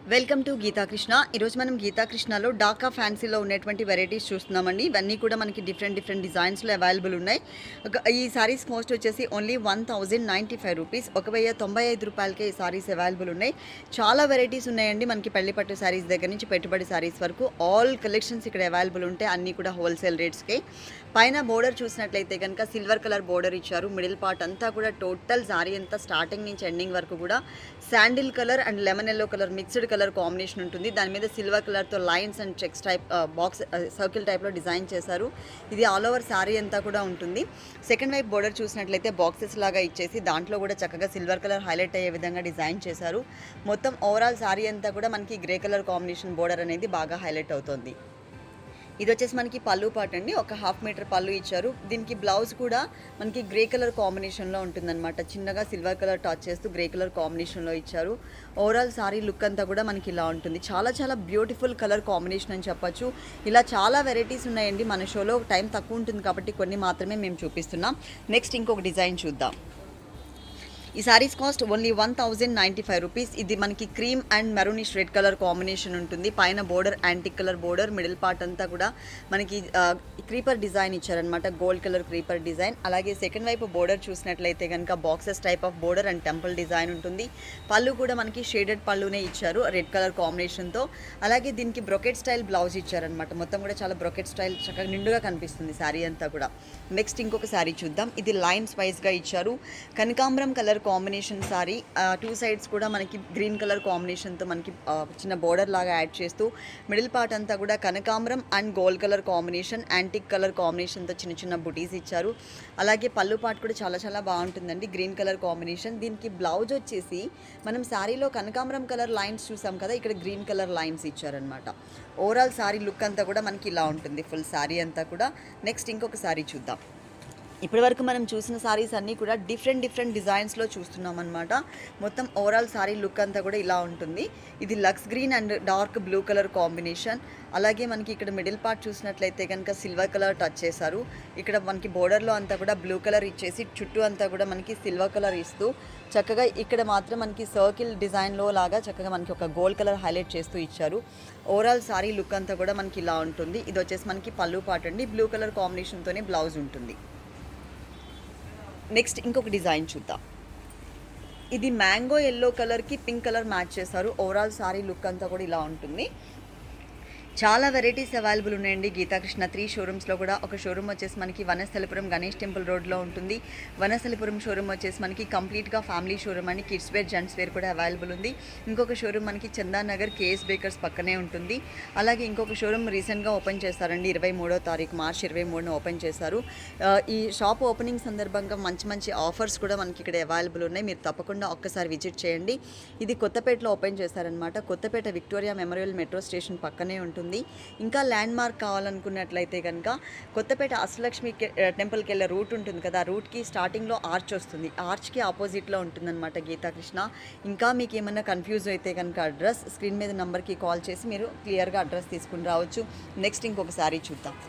welcome to Geetha Krishna ఈరోజు మనం గీతాకృష్ణలో డాకా ఫ్యాన్సీలో ఉన్నటువంటి వెరైటీస్ చూస్తున్నామండి ఇవన్నీ కూడా మనకి డిఫరెంట్ డిఫరెంట్ డిజైన్స్లో అవైలబుల్ ఉన్నాయి ఒక- ఈ సారీస్ కాస్ట్ వచ్చేసి only one thousand ninety five rupees ఒక వెయ్యి తొంభై ఐదు రూపాయలకే ఈ సారీస్ అవైలబుల్ ఉన్నాయి చాలా వెరైటీస్ ఉన్నాయండి మనకి పెళ్లి పట్టు సారీస్ దగ్గర నుంచి పెట్టుబడి సారీస్ వరకు ఆల్ కలెక్షన్స్ ఇక్కడ అవైలబుల్ ఉంటాయి అన్నీ కూడా హోల్సేల్ రేట్స్కే పైన బోర్డర్ చూసినట్లయితే కనుక సిల్వర్ కలర్ బోర్డర్ ఇచ్చారు మిడిల్ పార్ట్ అంతా కూడా టోటల్ సారీ అంతా స్టార్టింగ్ నుంచి ఎండింగ్ వరకు కూడా sandal colour and lemon yellow colour mixed colour combination ఉంటుంది దాని మీద సిల్వర్ కలర్తో lines and checks type box circle టైప్లో డిజైన్ చేశారు ఇది ఆల్ ఓవర్ శారీ అంతా కూడా ఉంటుంది సెకండ్ వైపు బోర్డర్ చూసినట్లయితే బాక్సెస్ లాగా ఇచ్చేసి దాంట్లో కూడా చక్కగా సిల్వర్ కలర్ హైలైట్ అయ్యే విధంగా డిజైన్ చేశారు మొత్తం ఓవరాల్ శారీ అంతా కూడా మనకి గ్రే కలర్ కాంబినేషన్ బోర్డర్ అనేది బాగా హైలైట్ అవుతుంది ఇది వచ్చేసి మనకి పళ్ళు పాట అండి ఒక హాఫ్ మీటర్ పళ్ళు ఇచ్చారు దీనికి బ్లౌజ్ కూడా మనకి గ్రే కలర్ కాంబినేషన్లో ఉంటుందన్నమాట చిన్నగా సిల్వర్ కలర్ టచ్ చేస్తూ గ్రే కలర్ కాంబినేషన్లో ఇచ్చారు ఓవరాల్ సారీ లుక్ అంతా కూడా మనకి ఇలా ఉంటుంది చాలా చాలా బ్యూటిఫుల్ కలర్ కాంబినేషన్ అని చెప్పొచ్చు ఇలా చాలా వెరైటీస్ ఉన్నాయండి మన షోలో టైం తక్కువ ఉంటుంది కాబట్టి కొన్ని మాత్రమే మేము చూపిస్తున్నాం నెక్స్ట్ ఇంకొక డిజైన్ చూద్దాం ఈ saris cost only one thousand ninety five rupees ఇది మనకి cream and maroonish red colour combination ఉంటుంది పైన border antique colour border middle part అంతా కూడా మనకి క్రీపర్ డిజైన్ ఇచ్చారనమాట గోల్డ్ కలర్ క్రీపర్ డిజైన్ అలాగే సెకండ్ వైపు బోర్డర్ చూసినట్లయితే కనుక boxes type of border and temple design ఉంటుంది పళ్ళు కూడా మనకి షేడెడ్ పళ్ళునే ఇచ్చారు రెడ్ కలర్ కాంబినేషన్తో అలాగే దీనికి బ్రొకెట్ స్టైల్ బ్లౌజ్ ఇచ్చారనమాట మొత్తం కూడా చాలా బ్రొకెట్ స్టైల్ చక్కగా నిండుగా కనిపిస్తుంది శారీ అంతా కూడా నెక్స్ట్ ఇంకొక శారీ చూద్దాం ఇది లైన్స్ వైజ్గా ఇచ్చారు కనకాంబరం colour combination sari two sides కూడా మనకి గ్రీన్ కలర్ కాంబినేషన్తో మనకి ఆ, చిన్న బోర్డర్ లాగా యాడ్ చేస్తూ మిడిల్ పార్ట్ అంతా కూడా కనకాంబరం and gold colour combination antique colour కాంబినేషన్తో చిన్న చిన్న బుటీస్ ఇచ్చారు అలాగే పళ్ళు పార్ట్ కూడా చాలా చాలా బాగుంటుందండి గ్రీన్ కలర్ కాంబినేషన్ దీనికి బ్లౌజ్ వచ్చేసి మనం శారీలో కనకాంబరం కలర్ లైన్స్ చూసాం కదా ఇక్కడ గ్రీన్ కలర్ లైన్స్ ఇచ్చారనమాట ఓవరాల్ శారీ లుక్ అంతా కూడా మనకి ఇలా ఉంటుంది ఫుల్ శారీ అంతా కూడా నెక్స్ట్ ఇంకొక శారీ చూద్దాం ఇప్పటి వరకు మనం చూసిన సారీస్ అన్నీ కూడా డిఫరెంట్ డిఫరెంట్ డిజైన్స్లో చూస్తున్నాం అనమాట మొత్తం ఓవరాల్ సారీ లుక్ అంతా కూడా ఇలా ఉంటుంది ఇది lux green and dark blue colour combination అలాగే మనకి ఇక్కడ మిడిల్ పార్ట్ చూసినట్లయితే కనుక సిల్వర్ కలర్ టచ్ చేశారు ఇక్కడ మనకి బోర్డర్లో అంతా కూడా బ్లూ కలర్ ఇచ్చేసి చుట్టూ అంతా కూడా మనకి సిల్వర్ కలర్ ఇస్తూ చక్కగా ఇక్కడ మాత్రం మనకి సర్కిల్ డిజైన్లో లాగా చక్కగా మనకి ఒక గోల్డ్ కలర్ హైలైట్ చేస్తూ ఇచ్చారు ఓవరాల్ సారీ లుక్ అంతా కూడా మనకి ఇలా ఉంటుంది ఇది వచ్చేసి మనకి పళ్ళు పార్ట్ అండి బ్లూ కలర్ కాంబినేషన్తోనే బ్లౌజ్ ఉంటుంది నెక్స్ట్ ఇంకొక డిజైన్ చూద్దాం ఇది మ్యాంగో ఎల్లో కలర్కి పింక్ కలర్ మ్యాచ్ చేశారు ఓవరాల్ సారీ లుక్ అంతా కూడా ఇలా ఉంటుంది చాలా వెరైటీస్ అవైలబుల్ ఉన్నాయండి గీతాకృష్ణ త్రీ షోరూమ్స్లో కూడా ఒక షోరూమ్ వచ్చేసి మనకి వనస్థలిపురం గణేష్ టెంపుల్ రోడ్లో ఉంటుంది వనస్థలిపురం షోరూమ్ వచ్చేసి మనకి కంప్లీట్గా ఫ్యామిలీ షోరూమ్ అని కిడ్స్ వేర్ జెంట్స్ వేర్ కూడా అవైలబుల్ ఉంది ఇంకొక షోరూమ్ మనకి చందానగర్ కేఎస్ బేకర్స్ పక్కనే ఉంటుంది అలాగే ఇంకొక షోరూమ్ రీసెంట్గా ఓపెన్ చేస్తారండి ఇరవై మూడో తారీఖు మార్చ్ ఇరవై మూడున ఓపెన్ చేశారు ఆ, ఈ షాప్ ఓపెనింగ్ సందర్భంగా మంచి మంచి ఆఫర్స్ కూడా మనకి ఇక్కడ అవైలబుల్ ఉన్నాయి మీరు తప్పకుండా ఒక్కసారి విజిట్ చేయండి ఇది కొత్తపేటలో ఓపెన్ చేశారనమాట Kothapeta Victoria Memorial metro station పక్కనే ఉంటుంది ఇంకా ల్యాండ్ మార్క్ కావాలనుకున్నట్లయితే కనుక కొత్తపేట అష్టలక్ష్మి కె- టెంపుల్కి వెళ్ళే రూట్ ఉంటుంది కదా ఆ రూట్కి స్టార్టింగ్లో ఆర్చ్ వస్తుంది ఆర్చ్కి ఆపోజిట్లో ఉంటుందన్నమాట గీతాకృష్ణ ఇంకా మీకు ఏమైనా కన్ఫ్యూజ్ అయితే కనుక అడ్రస్ స్క్రీన్ మీద నెంబర్కి కాల్ చేసి మీరు క్లియర్గా అడ్రస్ తీసుకుని రావచ్చు నెక్స్ట్ ఇంకొక శారీ చూద్దాం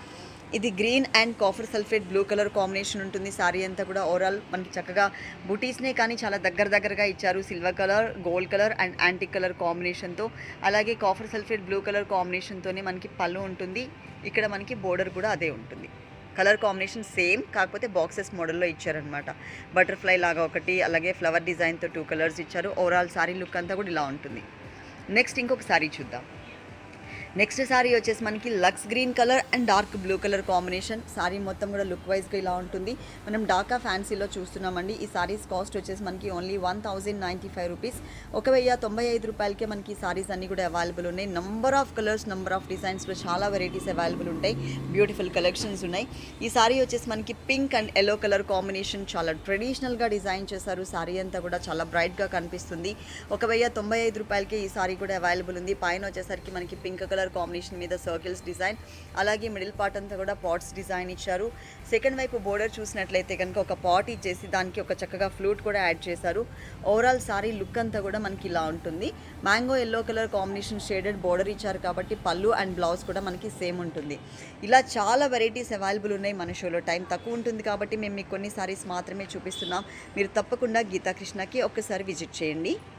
ఇది green and copper sulphate blue colour combination ఉంటుంది సారీ అంతా కూడా ఓవరాల్ మనకి చక్కగా బుటీస్నే కానీ చాలా దగ్గర దగ్గరగా ఇచ్చారు silver colour gold colour and antique colour కాంబినేషన్తో అలాగే కాఫర్ సల్ఫేట్ బ్లూ కలర్ కాంబినేషన్తోనే మనకి పళ్ళు ఉంటుంది ఇక్కడ మనకి బోర్డర్ కూడా అదే ఉంటుంది కలర్ కాంబినేషన్ సేమ్ కాకపోతే బాక్సెస్ మోడల్లో ఇచ్చారనమాట బటర్ఫ్లై లాగా ఒకటి అలాగే ఫ్లవర్ డిజైన్తో టూ కలర్స్ ఇచ్చారు ఓవరాల్ సారీ లుక్ అంతా కూడా ఇలా ఉంటుంది నెక్స్ట్ ఇంకొక సారీ చూద్దాం నెక్స్ట్ సారీ వచ్చేసి మనకి lux green colour and dark blue colour combination sari మొత్తం కూడా లుక్ వైజ్గా ఇలా ఉంటుంది మనం డాకా ఫ్యాన్సీలో చూస్తున్నామండి ఈ సారీస్ కాస్ట్ వచ్చేసి మనకి only one thousand ninety five rupees ఒక వెయ్యి తొంభై ఐదు రూపాయలకే మనకి ఈ సారీస్ అన్నీ కూడా అవైలబుల్ ఉన్నాయి number of colours number of డిజైన్స్లో చాలా వెరైటీస్ అవైలబుల్ ఉంటాయి బ్యూటిఫుల్ కలెక్షన్స్ ఉన్నాయి ఈ సారీ వచ్చేసి మనకి pink and yellow colour combination చాలా ట్రెడిషనల్గా డిజైన్ చేశారు సారీ అంతా కూడా చాలా బ్రైట్గా కనిపిస్తుంది ఒక వెయ్యి తొంభై ఐదు రూపాయలకి ఈ సారీ కూడా అవైలబుల్ ఉంది పైన వచ్చేసరికి మనకి పింక్ కలర్ కాంబినేషన్ మీద సర్కిల్స్ డిజైన్ అలాగే మిడిల్ పార్ట్ అంతా కూడా పాట్స్ డిజైన్ ఇచ్చారు సెకండ్ వైపు బోర్డర్ చూసినట్లయితే కనుక ఒక పాట్ ఇచ్చేసి దానికి ఒక చక్కగా ఫ్లూట్ కూడా యాడ్ చేశారు ఓవరాల్ సారీ లుక్ అంతా కూడా మనకి ఇలా ఉంటుంది mango yellow colour combination shaded border ఇచ్చారు కాబట్టి పళ్ళు అండ్ బ్లౌజ్ కూడా మనకి సేమ్ ఉంటుంది ఇలా చాలా వెరైటీస్ అవైలబుల్ ఉన్నాయి మన షోలో టైం తక్కువ ఉంటుంది కాబట్టి మేము మీకు కొన్ని సారీస్ మాత్రమే చూపిస్తున్నాం మీరు తప్పకుండా గీతాకృష్ణకి ఒక్కసారి విజిట్ చేయండి